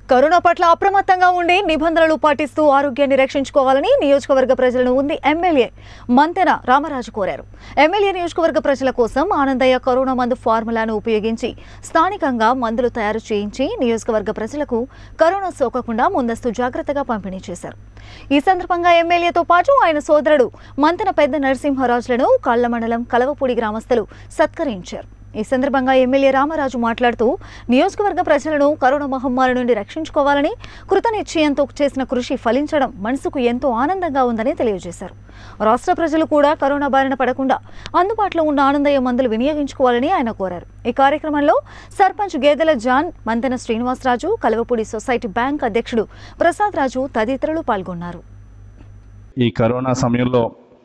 corona పట్ల అప్రమత్తంగా ఉండి నిబంధనలు పాటిస్తూ ఆరోగ్యాన్ని రక్షించుకోవాలని నియోజకవర్గ ప్రజలను ఉంది ఎమ్మెల్యే మంతెన రామరాజు కోరారు ఎమ్మెల్యే నియోజకవర్గ ప్రజల కోసం ఆనందయ్య కరోనా మందు ఫార్ములాను ఉపయోగించి స్థానికంగా మందులు తయారు చేయించి నియోజకవర్గ ప్రజలకు కరోనా సోకకుండా ముందస్తు జాగ్రత్తగా పంపిణీ చేశారు ఈ సందర్భంగా ఎమ్మెల్యేతో పాటు ఆయన సోదరుడు మంతెన పెద్ద నరసింహరాజులను కళ్ల మండలం కలవపూడి గ్రామస్తులు సత్కరించారు ఈ సందర్భంగా ఎమ్మెల్యే రామరాజు మాట్లాడుతూ నియోజకవర్గ ప్రజలను కరోనా మహమ్మారి నుండి రక్షించుకోవాలని కృతనిశ్చయంతో చేసిన కృషి ఫలించడం మనసుకు ఎంతో ఆనందంగా ఉందని తెలియజేశారు రాష్ట్ర ప్రజలు కూడా కరోనా బారిన పడకుండా అందుబాటులో ఉన్న ఆనందయ్య మందులు వినియోగించుకోవాలని ఆయన కోరారు ఈ కార్యక్రమంలో sarpanch Gedela John Mantena Srinivasa Raju Kalavapudi society bank అధ్యక్షుడు ప్రసాద్ రాజు తదితరులు పాల్గొన్నారు ఈ కరోనా సమయంలో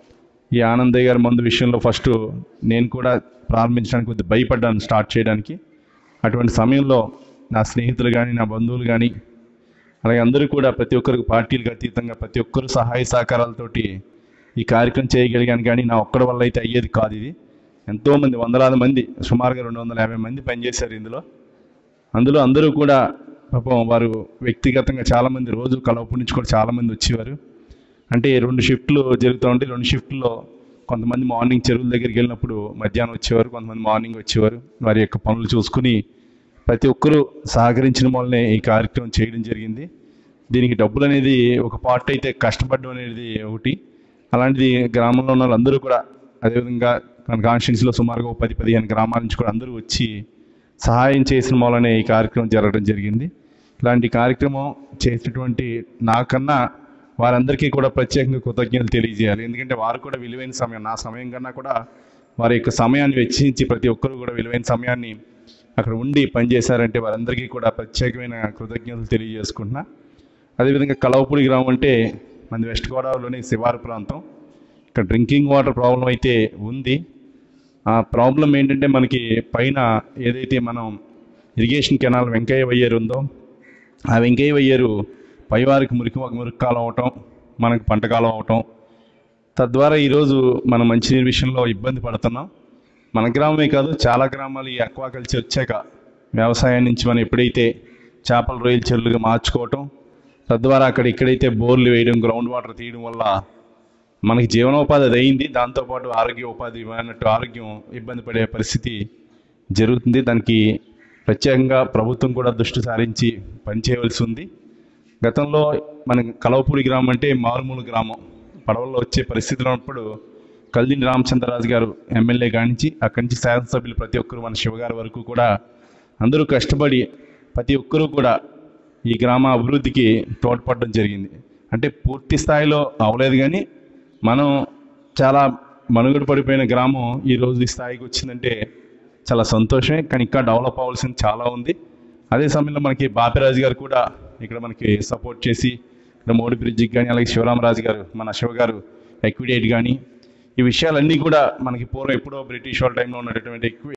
ఈ ఆనందయ్య గారి మందు విషయంలో ఫస్ట్ నేను కూడా ప్రారంభించడానికి కొద్దిగా భయపడ్డాను స్టార్ట్ చేయడానికి అటువంటి సమయంలో నా స్నేహితులు కానీ నా బంధువులు కానీ అలాగే అందరూ కూడా ప్రతి ఒక్కరికి పార్టీలకు అతీతంగా ప్రతి ఒక్కరు సహాయ సహకారాలతోటి ఈ కార్యక్రమం చేయగలిగాను కానీ నా ఒక్కడి వల్ల అయితే అయ్యేది కాదు ఇది ఎంతోమంది వందలాది మంది సుమారుగా రెండు వందల యాభై మంది పనిచేశారు ఇందులో అందులో అందరూ కూడా పాపం వారు వ్యక్తిగతంగా చాలామంది రోజు కలవపు నుంచి కూడా చాలామంది వచ్చేవారు అంటే రెండు షిఫ్ట్లు జరుగుతూ ఉంటే రెండు షిఫ్ట్లో కొంతమంది మార్నింగ్ చెరువుల దగ్గరికి వెళ్ళినప్పుడు మధ్యాహ్నం వచ్చేవారు కొంతమంది మార్నింగ్ వచ్చేవారు వారి యొక్క పనులు చూసుకుని ప్రతి ఒక్కరూ సహకరించిన వల్లనే ఈ కార్యక్రమం చేయడం జరిగింది దీనికి డబ్బులు అనేది ఒక పార్ట్ అయితే కష్టపడడం అనేది ఒకటి అలాంటిది గ్రామంలో ఉన్న వాళ్ళందరూ కూడా అదేవిధంగా మన కాన్స్టిట్యున్సీలో సుమారుగా ఒక పది పదిహేను గ్రామాల నుంచి కూడా అందరూ వచ్చి సహాయం చేసిన వల్లనే ఈ కార్యక్రమం జరగడం జరిగింది ఇలాంటి కార్యక్రమం చేసినటువంటి నాకన్నా వారందరికీ కూడా ప్రత్యేకంగా కృతజ్ఞతలు తెలియజేయాలి ఎందుకంటే వారు కూడా విలువైన సమయం నా సమయం కన్నా కూడా వారి యొక్క సమయాన్ని వెచ్చించి ప్రతి ఒక్కరు కూడా విలువైన సమయాన్ని అక్కడ ఉండి పనిచేశారంటే వారందరికీ కూడా ప్రత్యేకమైన కృతజ్ఞతలు తెలియజేసుకుంటున్నా అదేవిధంగా కలవపూడి గ్రామం అంటే మన వెస్ట్ గోదావరిలోని శివారు ప్రాంతం ఇక్కడ డ్రింకింగ్ వాటర్ ప్రాబ్లం అయితే ఉంది ఆ ప్రాబ్లం ఏంటంటే మనకి పైన ఏదైతే మనం ఇరిగేషన్ కెనాల్ వెంకయ్య వయ్యేరు ఉందో ఆ వెంకయ్య వయ్యేరు పైవారికి మురికి మురికి కాలం అవటం మనకు పంటకాలం అవటం తద్వారా ఈరోజు మనం మంచినీరు విషయంలో ఇబ్బంది పడుతున్నాం మన గ్రామమే కాదు చాలా గ్రామాలు ఈ అక్వాకల్చర్ వచ్చాక వ్యవసాయం నుంచి మనం ఎప్పుడైతే చేపల రొయ్యల చెరువులుగా మార్చుకోవటం తద్వారా అక్కడ ఎక్కడైతే బోర్లు వేయడం గ్రౌండ్ వాటర్ తీయడం వల్ల మనకి జీవనోపాధి అది అయింది దాంతోపాటు ఆరోగ్య ఉపాధి అన్నట్టు ఆరోగ్యం ఇబ్బంది పడే పరిస్థితి జరుగుతుంది దానికి ప్రత్యేకంగా ప్రభుత్వం కూడా దృష్టి సారించి పనిచేయవలసి ఉంది గతంలో మన కలవపూడి గ్రామం అంటే మారుమూల గ్రామం పడవల్లో వచ్చే పరిస్థితులు ఉన్నప్పుడు కల్దిని రామచంద్రరాజు గారు ఎమ్మెల్యే కానించి అక్కడి నుంచి శాసనసభ్యులు ప్రతి ఒక్కరు మన శివగారి వరకు కూడా అందరూ కష్టపడి ప్రతి ఒక్కరూ కూడా ఈ గ్రామ అభివృద్ధికి తోడ్పడడం జరిగింది అంటే పూర్తి స్థాయిలో అవలేదు కానీ మనం చాలా మనుగడ పడిపోయిన గ్రామం ఈ రోజు ఈ స్థాయికి వచ్చిందంటే చాలా సంతోషమే కానీ ఇంకా డెవలప్ అవ్వాల్సింది చాలా ఉంది అదే సమయంలో మనకి బాపిరాజు గారు కూడా ఇక్కడ మనకి సపోర్ట్ చేసి ఇక్కడ మోడీ బ్రిడ్జికి కానీ అలాగే శివరామరాజు గారు మన శివ గారు ఎక్విడేట్ కానీ ఈ విషయాలన్నీ కూడా మనకి పూర్వం ఎప్పుడో బ్రిటిష్ వాళ్ళ టైంలో ఉన్నటువంటి ఎక్వి